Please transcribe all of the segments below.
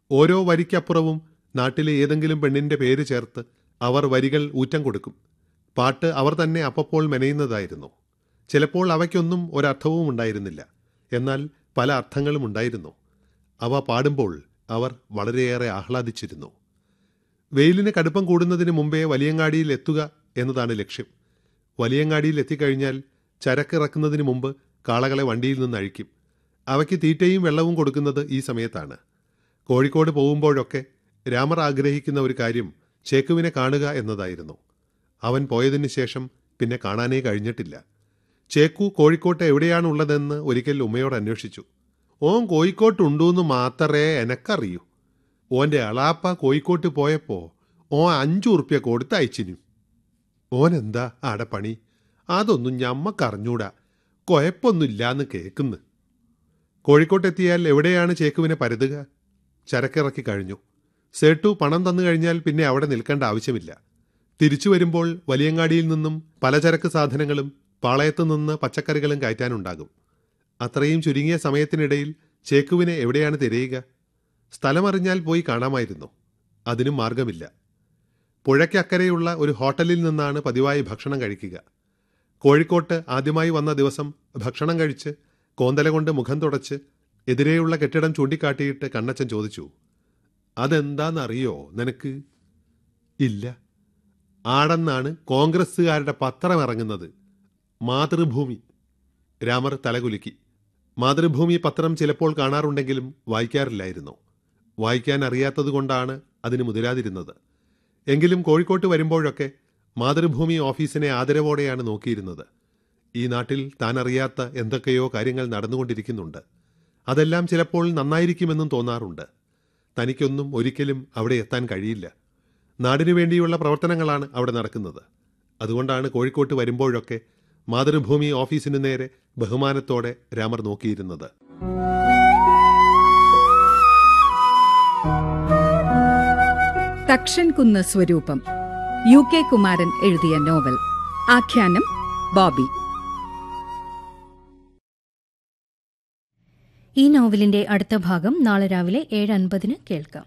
ഓരോ വരിക്കപ്പുറവും നാട്ടിലെ ഏതെങ്കിലും പെണ്ണിന്റെ പേര് ചേർത്ത് അവർ വരികൾ ഊറ്റം കൊടുക്കും പാട്ട് അവർ തന്നെ അപ്പപ്പോൾ മെനയുന്നതായിരുന്നു ചിലപ്പോൾ അവയ്ക്കൊന്നും ഒരർത്ഥവും ഉണ്ടായിരുന്നില്ല എന്നാൽ പല അർത്ഥങ്ങളും ഉണ്ടായിരുന്നു അവ പാടുമ്പോൾ അവർ വളരെയേറെ ആഹ്ലാദിച്ചിരുന്നു വെയിലിന് കടുപ്പം കൂടുന്നതിന് മുമ്പേ വലിയങ്ങാടിയിൽ എത്തുക എന്നതാണ് ലക്ഷ്യം വലിയങ്ങാടിയിൽ എത്തിക്കഴിഞ്ഞാൽ ചരക്കിറക്കുന്നതിന് മുമ്പ് കാളകളെ വണ്ടിയിൽ നിന്ന് അഴിക്കും അവയ്ക്ക് തീറ്റയും വെള്ളവും കൊടുക്കുന്നത് ഈ സമയത്താണ് കോഴിക്കോട് പോകുമ്പോഴൊക്കെ രാമർ ആഗ്രഹിക്കുന്ന ഒരു കാര്യം ചേക്കുവിനെ കാണുക എന്നതായിരുന്നു അവൻ പോയതിന് ശേഷം പിന്നെ കാണാനേ കഴിഞ്ഞിട്ടില്ല ചേക്കു കോഴിക്കോട്ട് എവിടെയാണുള്ളതെന്ന് ഒരിക്കൽ ഉമ്മയോട് അന്വേഷിച്ചു ഓൻ കോഴിക്കോട്ടുണ്ടൂന്ന് മാത്രമേ എനക്കറിയൂ ഓന്റെ അളാപ്പ കോഴിക്കോട്ട് പോയപ്പോ ഓൻ അഞ്ചു ഉറുപ്യ കൊടുത്ത് അയച്ചിനു ഓൻ എന്താ ആടെ പണി അതൊന്നും ഞമ്മക്കറിഞ്ഞൂടാ കുഴപ്പമൊന്നുമില്ലാന്ന് കേക്കുന്ന് കോഴിക്കോട്ടെത്തിയാൽ എവിടെയാണ് ചേക്കുവിനെ പരുതുക ചരക്കിറക്കി കഴിഞ്ഞു സേട്ടു പണം തന്നു കഴിഞ്ഞാൽ പിന്നെ അവിടെ നിൽക്കേണ്ട ആവശ്യമില്ല തിരിച്ചു വരുമ്പോൾ വലിയങ്ങാടിയിൽ നിന്നും പലചരക്ക് സാധനങ്ങളും പാളയത്തു നിന്ന് പച്ചക്കറികളും കയറ്റാനുണ്ടാകും അത്രയും ചുരുങ്ങിയ സമയത്തിനിടയിൽ ചേക്കുവിനെ എവിടെയാണ് തിരയുക സ്ഥലമറിഞ്ഞാൽ പോയി കാണാമായിരുന്നു അതിനും മാർഗമില്ല പുഴയ്ക്കക്കരെയുള്ള ഒരു ഹോട്ടലിൽ നിന്നാണ് പതിവായി ഭക്ഷണം കഴിക്കുക കോഴിക്കോട്ട് ആദ്യമായി വന്ന ദിവസം ഭക്ഷണം കഴിച്ച് കോന്തല കൊണ്ട് മുഖം തുടച്ച് എതിരെയുള്ള കെട്ടിടം ചൂണ്ടിക്കാട്ടിയിട്ട് കണ്ണച്ചൻ ചോദിച്ചു അതെന്താണെന്നറിയോ നിനക്ക് ഇല്ല ആടെന്നാണ് കോൺഗ്രസ്സുകാരുടെ പത്രം ഇറങ്ങുന്നത് മാതൃഭൂമി രാമർ തലകുലുക്കി മാതൃഭൂമി പത്രം ചിലപ്പോൾ കാണാറുണ്ടെങ്കിലും വായിക്കാറില്ലായിരുന്നു വായിക്കാൻ അറിയാത്തതുകൊണ്ടാണ് അതിന് മുതിരാതിരുന്നത് എങ്കിലും കോഴിക്കോട്ട് വരുമ്പോഴൊക്കെ മാതൃഭൂമി ഓഫീസിനെ ആദരവോടെയാണ് നോക്കിയിരുന്നത് ഈ നാട്ടിൽ താൻ അറിയാത്ത എന്തൊക്കെയോ കാര്യങ്ങൾ നടന്നുകൊണ്ടിരിക്കുന്നുണ്ട് അതെല്ലാം ചിലപ്പോൾ നന്നായിരിക്കുമെന്നും തോന്നാറുണ്ട് തനിക്കൊന്നും ഒരിക്കലും അവിടെ എത്താൻ കഴിയില്ല നാടിനു വേണ്ടിയുള്ള പ്രവർത്തനങ്ങളാണ് അവിടെ നടക്കുന്നത് അതുകൊണ്ടാണ് കോഴിക്കോട്ട് വരുമ്പോഴൊക്കെ മാതൃഭൂമി ഓഫീസിന് നേരെ ബഹുമാനത്തോടെ രാമർ നോക്കിയിരുന്നത് തക്ഷൻകുന്ന് സ്വരൂപം യു കെ കുമാരൻ എഴുതിയ നോവൽ ആഖ്യാനം ബോബി ഈ നോവലിന്റെ അടുത്ത ഭാഗം നാളെ രാവിലെ ഏഴ് അൻപതിന് കേൾക്കാം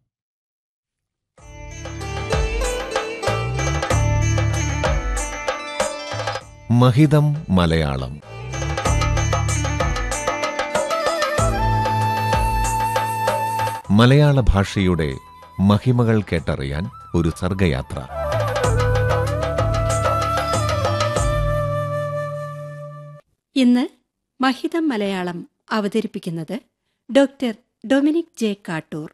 മഹിതം മലയാളം മലയാള ഭാഷയുടെ മഹിമകൾ കേട്ടറിയാൻ ഒരു സർഗയാത്ര ഇന്ന് മഹിതം മലയാളം അവതരിപ്പിക്കുന്നത് doctor Dominic J Kattoor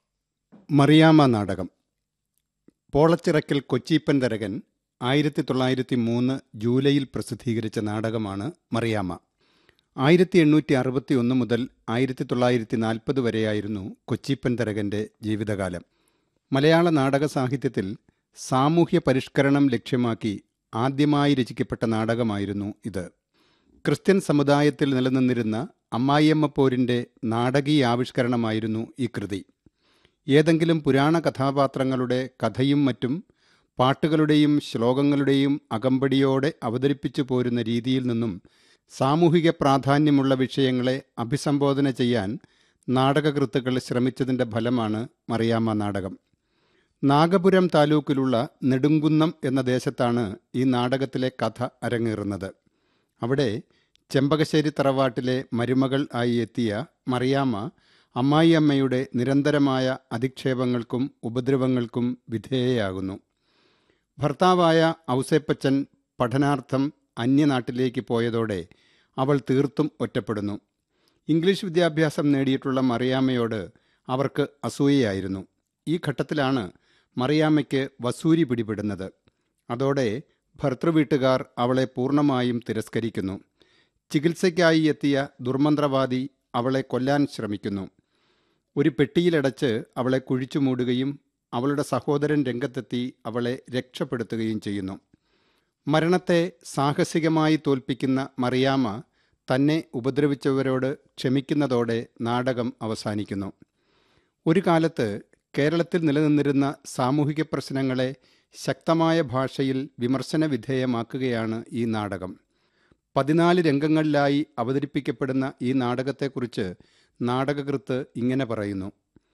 Mariyamma നാടകം പോളച്ചിറക്കൽ കൊച്ചീപ്പൻ തരകൻ ആയിരത്തി തൊള്ളായിരത്തി മൂന്ന് ജൂലൈയിൽ പ്രസിദ്ധീകരിച്ച നാടകമാണ് മറിയാമ്മ ആയിരത്തി എണ്ണൂറ്റി അറുപത്തി ഒന്ന് മുതൽ ആയിരത്തി തൊള്ളായിരത്തി നാൽപ്പത് വരെയായിരുന്നു കൊച്ചീപ്പൻ തരകൻ്റെ ജീവിതകാലം മലയാള നാടക സാഹിത്യത്തിൽ സാമൂഹ്യ പരിഷ്കരണം ലക്ഷ്യമാക്കി ആദ്യമായി രചിക്കപ്പെട്ട നാടകമായിരുന്നു ഇത് ക്രിസ്ത്യൻ സമുദായത്തിൽ നിലനിന്നിരുന്ന അമ്മായിയമ്മ പോരിൻ്റെ നാടകീയാവിഷ്കരണമായിരുന്നു ഈ കൃതി ഏതെങ്കിലും പുരാണ കഥാപാത്രങ്ങളുടെ കഥയും മറ്റും പാട്ടുകളുടെയും ശ്ലോകങ്ങളുടെയും അകമ്പടിയോടെ അവതരിപ്പിച്ചു പോരുന്ന രീതിയിൽ നിന്നും സാമൂഹിക പ്രാധാന്യമുള്ള വിഷയങ്ങളെ അഭിസംബോധന ചെയ്യാൻ നാടകകൃത്തുക്കൾ ശ്രമിച്ചതിൻ്റെ ഫലമാണ് മറിയാമ്മ നാടകം നാഗപുരം താലൂക്കിലുള്ള നെടുങ്കുന്നം എന്ന ദേശത്താണ് ഈ നാടകത്തിലെ കഥ അരങ്ങേറുന്നത് അവിടെ ചെമ്പകശ്ശേരി തറവാട്ടിലെ മരുമകൾ ആയി എത്തിയ മറിയാമ്മ അമ്മായിയമ്മയുടെ നിരന്തരമായ അധിക്ഷേപങ്ങൾക്കും ഉപദ്രവങ്ങൾക്കും വിധേയയാകുന്നു ഭർത്താവായ ഔസേപ്പച്ചൻ പഠനാർത്ഥം അന്യനാട്ടിലേക്ക് പോയതോടെ അവൾ തീർത്തും ഒറ്റപ്പെടുന്നു ഇംഗ്ലീഷ് വിദ്യാഭ്യാസം നേടിയിട്ടുള്ള മറിയാമ്മയോട് അവർക്ക് അസൂയയായിരുന്നു ഈ ഘട്ടത്തിലാണ് മറിയാമ്മയ്ക്ക് വസൂരി പിടിപെടുന്നത് അതോടെ ഭർത്തൃവീട്ടുകാർ അവളെ പൂർണ്ണമായും തിരസ്കരിക്കുന്നു ചികിത്സയ്ക്കായി എത്തിയ ദുർമന്ത്രവാദി അവളെ കൊല്ലാൻ ശ്രമിക്കുന്നു ഒരു പെട്ടിയിലടച്ച് അവളെ കുഴിച്ചു മൂടുകയും അവളുടെ സഹോദരൻ രംഗത്തെത്തി അവളെ രക്ഷപ്പെടുത്തുകയും ചെയ്യുന്നു മരണത്തെ സാഹസികമായി തോൽപ്പിക്കുന്ന മറിയാമ്മ തന്നെ ഉപദ്രവിച്ചവരോട് ക്ഷമിക്കുന്നതോടെ നാടകം അവസാനിക്കുന്നു ഒരു കാലത്ത് കേരളത്തിൽ നിലനിന്നിരുന്ന സാമൂഹിക പ്രശ്നങ്ങളെ ശക്തമായ ഭാഷയിൽ വിമർശന വിധേയമാക്കുകയാണ് ഈ നാടകം പതിനാല് രംഗങ്ങളിലായി അവതരിപ്പിക്കപ്പെടുന്ന ഈ നാടകത്തെക്കുറിച്ച് നാടകകൃത്ത് ഇങ്ങനെ പറയുന്നു